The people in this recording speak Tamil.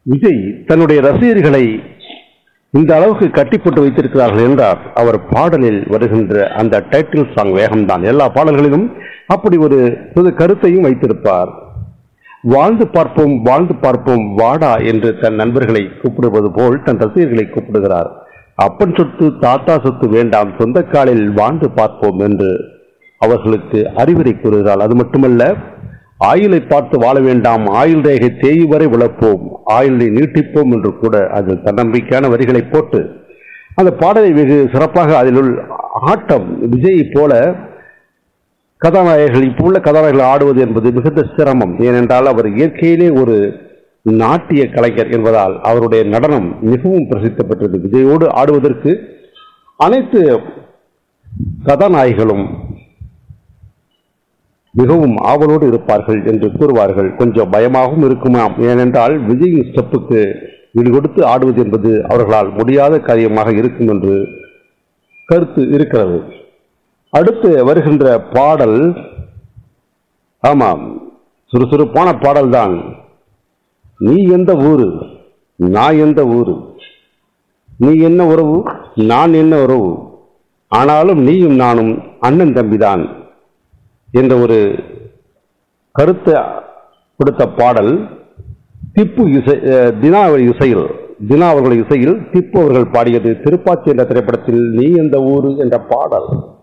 விஜய் தன்னுடைய ரசிகர்களை இந்த அளவுக்கு கட்டிப்பட்டு வைத்திருக்கிறார்கள் என்றால் அவர் பாடலில் வருகின்ற அந்த டைட்டில் சாங் வேகம்தான் எல்லா பாடல்களிலும் அப்படி ஒரு புது கருத்தையும் வைத்திருப்பார் வாழ்ந்து பார்ப்போம் வாழ்ந்து பார்ப்போம் வாடா என்று தன் நண்பர்களை கூப்பிடுவது போல் தன் ரசிகர்களை கூப்பிடுகிறார் அப்பன் சொத்து தாத்தா சொத்து வேண்டாம் சொந்த காலில் வாழ்ந்து பார்ப்போம் என்று அவர்களுக்கு அறிவுரை கூறுகிறார் அது மட்டுமல்ல ஆயுளை பார்த்து வாழ வேண்டாம் ஆயுள் ரேகை தேய் வரை விளப்போம் ஆயுளை நீட்டிப்போம் என்று கூட அது தன்னம்பிக்கையான வரிகளை போட்டு அந்த பாடலை வெகு சிறப்பாக அதில் உள்ள ஆட்டம் விஜயை போல கதாநாயகர்கள் இப்போ உள்ள கதாநாயகர்கள் ஆடுவது என்பது மிகுந்த சிரமம் ஏனென்றால் அவர் இயற்கையிலே ஒரு நாட்டிய கலைஞர் என்பதால் அவருடைய நடனம் மிகவும் பிரசித்தி பெற்றது விஜயோடு ஆடுவதற்கு அனைத்து கதாநாயகிகளும் மிகவும் ஆவலோடு இருப்பார்கள் என்று கூறுவார்கள் கொஞ்சம் பயமாகவும் இருக்குமாம் ஏனென்றால் விஜயின் ஸ்டெப்புக்கு ஈடு கொடுத்து ஆடுவது என்பது அவர்களால் முடியாத காரியமாக இருக்கும் என்று கருத்து இருக்கிறது அடுத்து வருகின்ற பாடல் ஆமாம் சுறுசுறுப்பான பாடல்தான் நீ எந்த ஊரு நான் எந்த ஊரு நீ என்ன உறவு நான் என்ன உறவு ஆனாலும் நீயும் நானும் அண்ணன் தம்பிதான் என்ற ஒரு கருத்தை கொடுத்த பாடல் திப்பு இசை அஹ், தினா அவர்கள் இசையில் தினா அவர்கள் இசையில் திப்பு அவர்கள் பாடியது திருப்பாச்சி என்ற திரைப்படத்தில் நீ எந்த ஊரு என்ற பாடல்